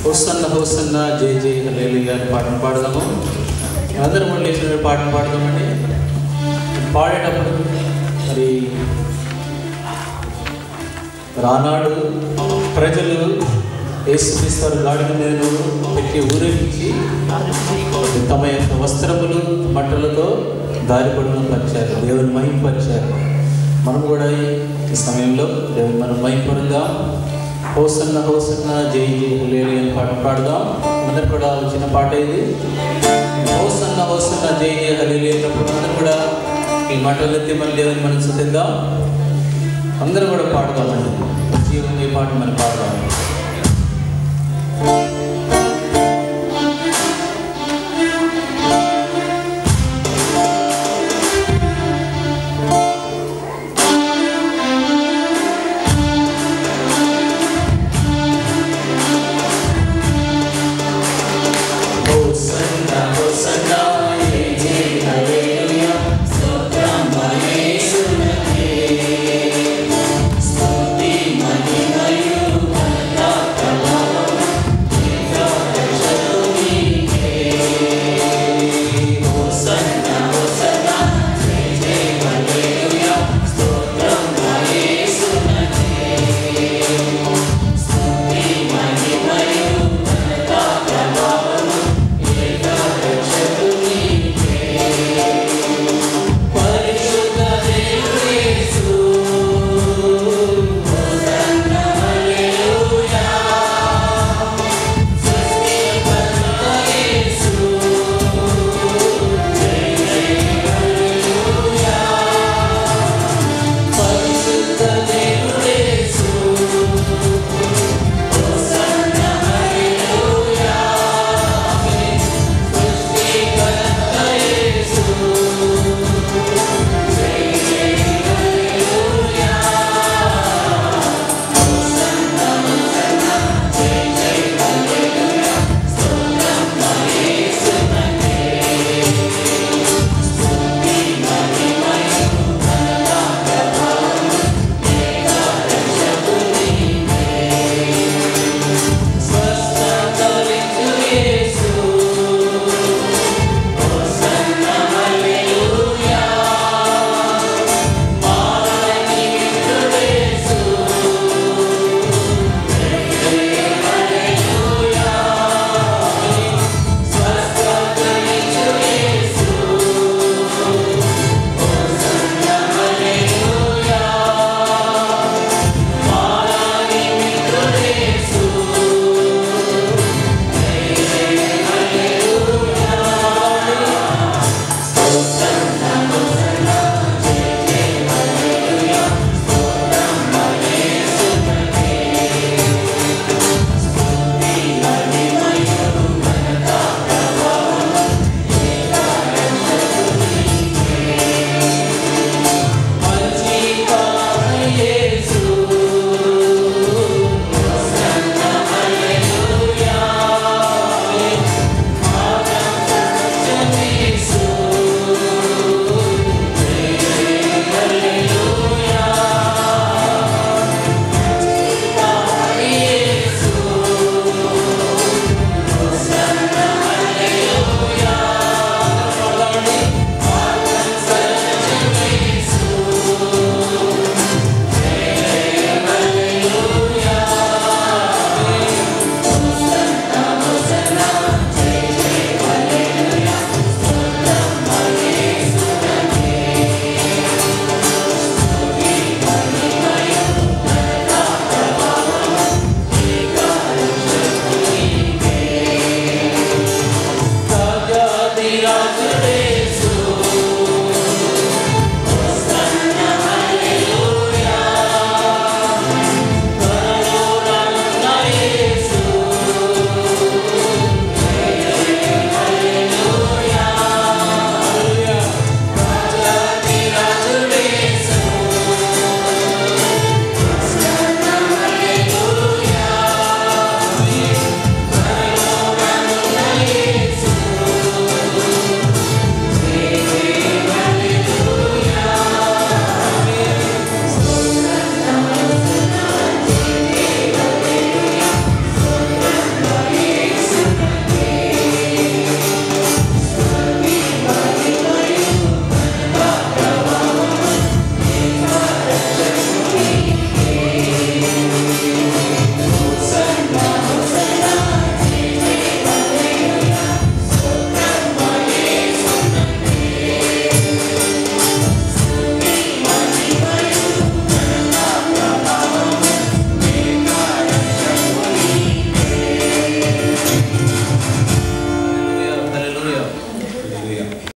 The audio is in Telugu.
హోసన్న హోసన్న జై జై హలేలుయా అని పాటను పాడదాము అందరం మళ్ళీ లేచిన పాటను పాడదామండి పాడేటప్పుడు మరి రానాడు ప్రజలు యేసుక్రీస్తు గాడిద మీద పెట్టి ఊరేగించి తమ యొక్క వస్త్రములు బట్టలతో దారిపడిన పరిచారు దేవుని మహింపరిచారు మనం కూడా ఈ- ఈ సమయంలో దేవుని మనం మహింపరుద్దాం హోసన్న హోసన్న జై జై హులేలి అని పాట పాడదాం అందరు కూడా వచ్చిన పాట ఇది హోసన్న హోసన్న జై జై హలేలి అన్నప్పుడు అందరూ కూడా ఈ మాటలు ఎత్తి మన దేవుని మనం శుద్ధిద్దాం అందరూ కూడా పాడదామండి జీవం ఈ పాట మనం పాడదాం హోసన్న హోసన్న జై జై హల్లెలూయా స్తోత్రం యేసునకే స్తుతి మహిమయు ఘనత ప్రభావం రక్షకునికే హోసన్న హోసన్న జై జై హల్లెలూయా స్తోత్రం యేసునకే స్తుతి మహిమయు ఘనత ప్రభావం పరిశుద్ధ దేవుడేసు హోసన్న హల్లెలూయా సృష్టికర్త యేసు జై జై హల్లెలూయా పరిశుద్ధ దేవుడేసు హోసన్న హల్లెలూయా సృష్టికర్త యేసు స్వస్థతలించు యేసు హోసన్న హల్లెలూయా మారని మిత్రుడేసు హల్లెలూయా స్వస్థతలించు యేసు హోసన్న హల్లెలూయా మారని మిత్రుడేసు మంచి యేసు హోసన్న హల్లెలూయా మార్గం యేసు హల్లెలూయా యేసు హోసన్న హల్లెలూయా మార్గం యేసు రాజాదిరాజుడేసు హోసన్న హల్లెలూయా కరుణానున్న యేసు హల్లెలూయా రాజాదిరాజుడేసు హోసన్న హల్లెలూయా